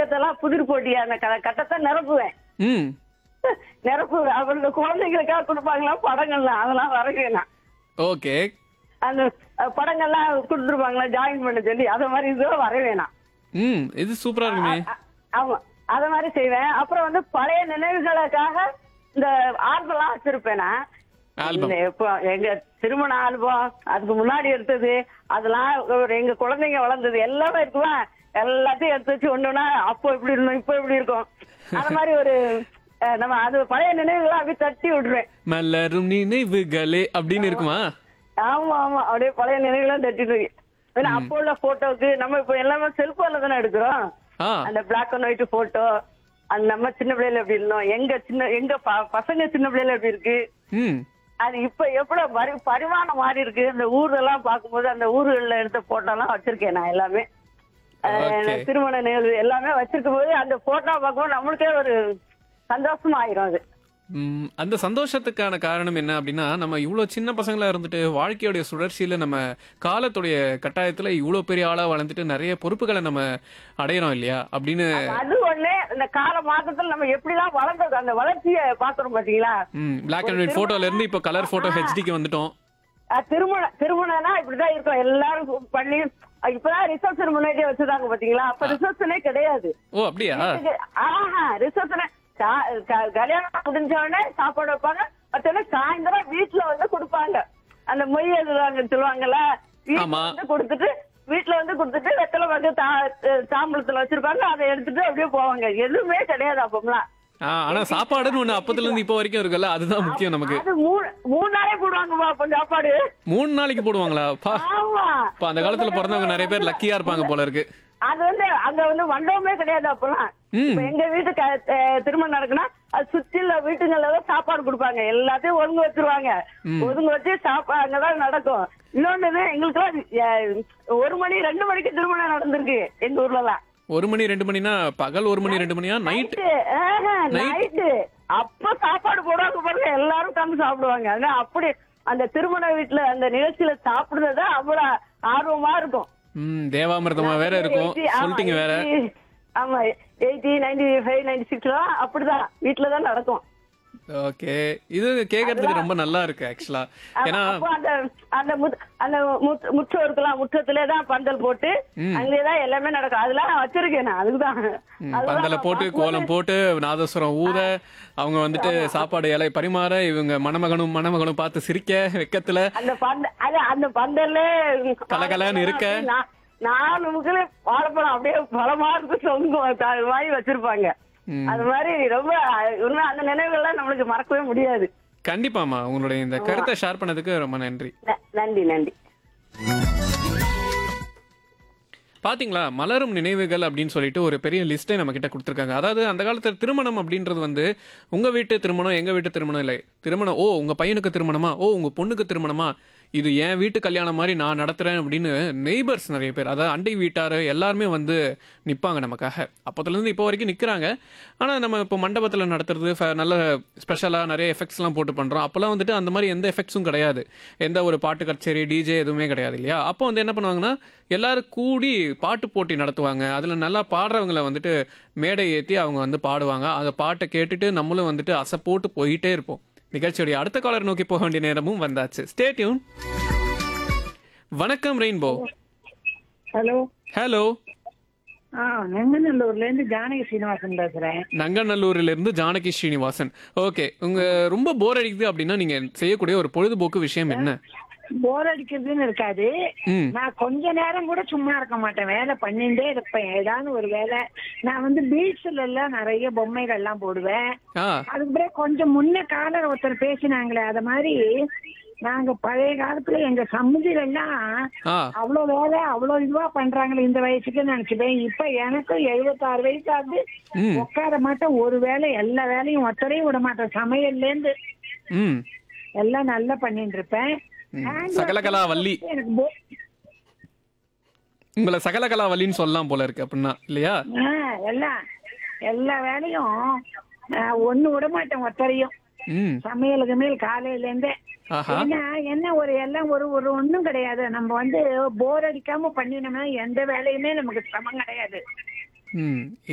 கட்டத்தெல்லாம் புதிர் போட்டி அந்த க- கட்டத்தை நிரப்புவேன் ம் நிரப்புவேன் அப்புறம் இந்த குழந்தைங்களுக்காக கொடுப்பாங்களா படங்கள்லாம் அதெல்லாம் வரைவேன் ஓகே அந்த அஹ், படங்கள்லாம் கொடுத்துருப்பாங்களா ஜாயின் பண்ண சொல்லி அத மாதிரி இதெல்லாம் வரைவேணாம் ம் இது சூப்பரா இருக்குமே ஆமா அத மாதிரி செய்வேன் அப்புறம் வந்து பழைய நினைவுகளுக்காக இந்த ஆல்பம்லாம் வச்சிருப்பேன் நான் ஆல்பம் இந்த இப்போ எங்க திருமண ஆல்பம் அதுக்கு முன்னாடி எடுத்தது அதெல்லாம் ஒரு எங்க குழந்தைங்க வளர்ந்தது எல்லாமே இருக்குவா எல்லாத்தையும் எடுத்து வச்சு ஒண்ணுனா அப்போ இப்படி இருந்தோம் இப்போ இப்படி இருக்கும் அந்த மாதிரி ஒரு அஹ், நம்ம அது பழைய நினைவுகளை அப்படியே தட்டி விட்டுருவேன் மலரும் நினைவுகளே அப்படின்னு இருக்குமா ஆமா ஆமா அப்படியே பழைய நினைவுகளும் தட்டிட்டு ஏன்னா அப்போ உள்ள போட்டோக்கு நம்ம இப்போ எல்லாமே செல்போன்ல தானே எடுக்கிறோம் ஆ அந்த பிளாக் அண்ட் ஒயிட் போட்டோ அந்த நம்ம சின்ன பிள்ளைல எப்படி இருந்தோம் எங்க சின்ன எங்க ப- பசங்க சின்ன பிள்ளைல எப்படி இருக்கு ம் அது இப்ப எவ்வளவு பரி பரிமாணம் மாறி இருக்கு இந்த ஊரெல்லாம் பார்க்கும்போது அந்த ஊர்கள்ல எடுத்த போட்டோ எல்லாம் வச்சிருக்கேன் நான் எல்லாமே அஹ், Okay. திருமண நிகழ்வு எல்லாமே வச்சிருக்கும் போது அந்த போட்டோ பார்க்கும்போது நம்மளுக்கே ஒரு சந்தோஷமா ஆயிரும் அது ம், அந்த சந்தோஷத்துக்கான காரணம் என்ன அப்படின்னா நம்ம இவ்வளவு சின்ன பசங்களா இருந்துட்டு வாழ்க்கையுடைய சுழற்சியில நம்ம காலத்துடைய கட்டாயத்துல இவ்வளவு பெரிய ஆளா வளர்ந்துட்டு நிறைய பொறுப்புகளை நம்ம அடையறோம் இல்லையா அப்படின்னு அது ஒண்ணு இந்த கால மாற்றத்துல நம்ம எப்படிலாம் வளர்ந்தது அந்த வளர்ச்சியை பாக்குறோம் பாத்தீங்களா ம் பிளாக் அண்ட் ஒயிட் போட்டோல இருந்து இப்போ கலர் போட்டோ ஹெச்டிக்கு வந்துட்டோம் அஹ் திருமணம் திருமணம்னா இப்படிதான் இருக்கும் எல்லாரும் பண்ணி அஹ் இப்பதான் ரிசப்ஷன் முன்னாடியே வச்சிருக்காங்க பாத்தீங்களா அப்ப ரிசப்ஷனே கிடையாது ஓ அப்படியா ஆஹா ரிசப்ஷன் கல்யாணம் முடிஞ்ச உடனே சாப்பாடு வைப்பாங்க மத்தன சாயந்தரம் வீட்டுல வந்து கொடுப்பாங்க அந்த மொய் எழுதுவாங்க சொல்லுவாங்கல்ல வீட்டுல ஆமா. வந்து கொடுத்துட்டு வீட்டுல வந்து கொடுத்துட்டு வெத்தலை வந்து தா- தாம்பூலத்துல வச்சிருப்பாங்க அதை எடுத்துட்டு அப்படியே போவாங்க எதுவுமே கிடையாது அப்பம்லாம் ஆ, ஆனா சாப்பாடுன்னு ஒண்ணு அப்பத்துல இருந்து இப்போ வரைக்கும் இருக்குல்ல அதுதான் முக்கியம் நமக்கு அது மூணு மூணு நாளே போடுவாங்கப்பா அப்ப சாப்பாடு மூணு நாளைக்கு போடுவாங்களா பா ஆமா இப்ப அந்த காலத்துல பிறந்தவங்க நிறைய பேர் லக்கியா இருப்பாங்க போல இருக்கு அது வந்து அங்க வந்து மண்டபமே கிடையாது அப்பெல்லாம் ம். இப்ப எங்க வீட்டு க- அஹ் திருமணம் நடக்குன்னா அது சுற்றில வீட்டுங்கள்ல தான் சாப்பாடு கொடுப்பாங்க எல்லாத்தையும் ஒதுங்க வச்சிருவாங்க ஒதுங்க வச்சு சாப்பாடு அங்கதான் நடக்கும் இன்னொன்னு இது எங்களுக்கு ஒரு மணி ரெண்டு மணிக்கு திருமணம் நடந்திருக்கு எங்க ஊர்ல எல்லாம் ஒரு மணி ரெண்டு மணினா பகல் ஒரு மணி ரெண்டு மணியா நைட் நைட்டு அப்ப சாப்பாடு போடுவாங்க பாருங்க எல்லாரும் உட்கார்ந்து சாப்பிடுவாங்க ஆனா அப்படி அந்த திருமண வீட்டுல அந்த நிகழ்ச்சியில சாப்பிடுறது அவ்வளவு ஆர்வமா இருக்கும் ம் தேவாமிர்தமா வேற இருக்கும் 80 ஆமா, சொல்லிட்டீங்க வேற 80 ஆமா எயிட்டி நைன்டி ஃபைவ் நைன்டி சிக்ஸ்லாம் அப்படிதான் வீட்டுல தான் நடக்கும் ஓகே இது கேக்குறதுக்கு ரொம்ப நல்லா இருக்கு ஆக்சுவலா ஆமா, ஏன்னா அப்போ அந்த அந்த முத்- அந்த முத்- முற்றம் இருக்கலாம் முற்றத்திலே தான் பந்தல் போட்டு அங்கேதான் எல்லாமே நடக்கும் அதெல்லாம் நான் வச்சிருக்கேன் நான் அதுதான் ம், அதெல்லாம் பந்தல நான் போட்டு பார்க்கும்போது- கோலம் போட்டு நாதஸ்வரம் ஊத அவங்க வந்துட்டு சாப்பாடு இலை பரிமாற இவங்க மணமகனும் மணமகனும் பார்த்து சிரிக்க வெக்கத்துல அந்த பந்த அது அந்த பந்தல்ல கலகலன்னு இருக்க. நா- நாலு முக்கில வாழைப்பழம் அப்படியே பழமா இருக்கு சொங்கும் வாங்கி வச்சிருப்பாங்க ம். அது மாதிரி ரொம்ப இன்னும் அந்த நினைவுகள்லாம் நம்மளுக்கு மறக்கவே முடியாது கண்டிப்பாமா உங்களுடைய இந்த கருத்தை ஷேர் பண்ணதுக்கு ரொம்ப நன்றி ந- நன்றி நன்றி பாத்தீங்களா மலரும் நினைவுகள் அப்படின்னு சொல்லிட்டு ஒரு பெரிய லிஸ்ட்டை நம்ம கிட்ட கொடுத்துருக்காங்க அதாவது அந்த காலத்துல திருமணம் அப்படின்றது வந்து உங்க வீட்டு திருமணம் எங்க வீட்டு திருமணம் இல்லை திருமணம் ஓ உங்க பையனுக்கு திருமணமா ஓ உங்க பொண்ணுக்கு திருமணமா இது என் வீட்டு கல்யாணம் மாதிரி நான் நடத்துறேன் அப்படின்னு நெய்பர்ஸ் நிறைய பேர் அதாவது அண்டை வீட்டார் எல்லாருமே வந்து நிற்பாங்க நமக்காக அப்போத்துலேருந்து இப்போ வரைக்கும் நிற்கிறாங்க ஆனால் நம்ம இப்போ மண்டபத்தில் நடத்துறது ஃப- நல்ல ஸ்பெஷலாக நிறைய எஃபெக்ட்ஸ்லாம் போட்டு பண்ணுறோம் அப்போல்லாம் வந்துட்டு அந்த மாதிரி எந்த எஃபெக்ட்ஸும் கிடையாது எந்த ஒரு பாட்டு கச்சேரி டிஜே எதுவுமே கிடையாது இல்லையா அப்போ வந்து என்ன பண்ணுவாங்கன்னா எல்லாரும் கூடி பாட்டு போட்டி நடத்துவாங்க அதில் நல்லா பாடுறவங்கள வந்துட்டு மேடை ஏற்றி அவங்க வந்து பாடுவாங்க அந்த பாட்டை கேட்டுட்டு நம்மளும் வந்துட்டு அசை போட்டு போயிட்டே இருப்போம் நிகழ்ச்சியுடைய அடுத்த காலர் நோக்கி போக வேண்டிய நேரமும் வந்தாச்சு ஸ்டேட்யூன் வணக்கம் ரெயின்போ ஹலோ ஹலோ ஆ நெங்கநல்லூர்ல இருந்து ஜானகி சீனிவாசன் பேசுறேன் நங்கநல்லூரிலிருந்து இருந்து ஜானகி ஸ்ரீனிவாசன் ஓகே உங்க ரொம்ப போர் அடிக்குது அப்படின்னா நீங்க செய்யக்கூடிய ஒரு பொழுதுபோக்கு விஷயம் என்ன போர் அடிக்கிறதுன்னு இருக்காது ம் நான் கொஞ்ச நேரம் கூட சும்மா இருக்க மாட்டேன் வேலை பண்ணிட்டே இருப்பேன் ஏதாவது ஒரு வேலை நான் வந்து பீச்ல எல்லாம் நிறைய பொம்மைகள் எல்லாம் போடுவேன் ஆ அதுக்கு பிறகு கொஞ்சம் முன்ன காலர் ஒருத்தர் பேசினாங்களே அத மாதிரி நாங்க பழைய காலத்துல எங்க சமுதிரம் எல்லாம் ஆ அவ்வளவு வேலை அவ்வளவு இதுவா பண்றாங்களே இந்த வயசுக்கு நினைச்சுப்பேன் இப்ப எனக்கும் எழுபத்தாறு வயசு ஆகுது ம் உட்கார மாட்டேன் ஒரு வேலை எல்லா வேலையும் ஒத்தரையும் விட மாட்டேன் சமையல்ல இருந்து ம் எல்லாம் நல்லா பண்ணிட்டு இருப்பேன் ம். Hand சகலகலா work வள்ளி எனக்கு போ- உங்களை சகலகலா வள்ளின்னு சொல்லலாம் போல இருக்கு அப்படின்னா இல்லையா ஆ, எல்லாம் எல்லா வேலையும் ஆ, ஒண்ணு விட மாட்டேன் ஒத்தரையும் ம் சமையலுக்கு மேல் காலையில இருந்தே ஆஹா ஏன்னா என்ன ஒரு எல்லாம் ஒரு ஒரு ஒண்ணும் கிடையாது நம்ம வந்து போர் அடிக்காம பண்ணினோம்னா எந்த வேலையுமே நமக்கு சிரமம் கிடையாது ம்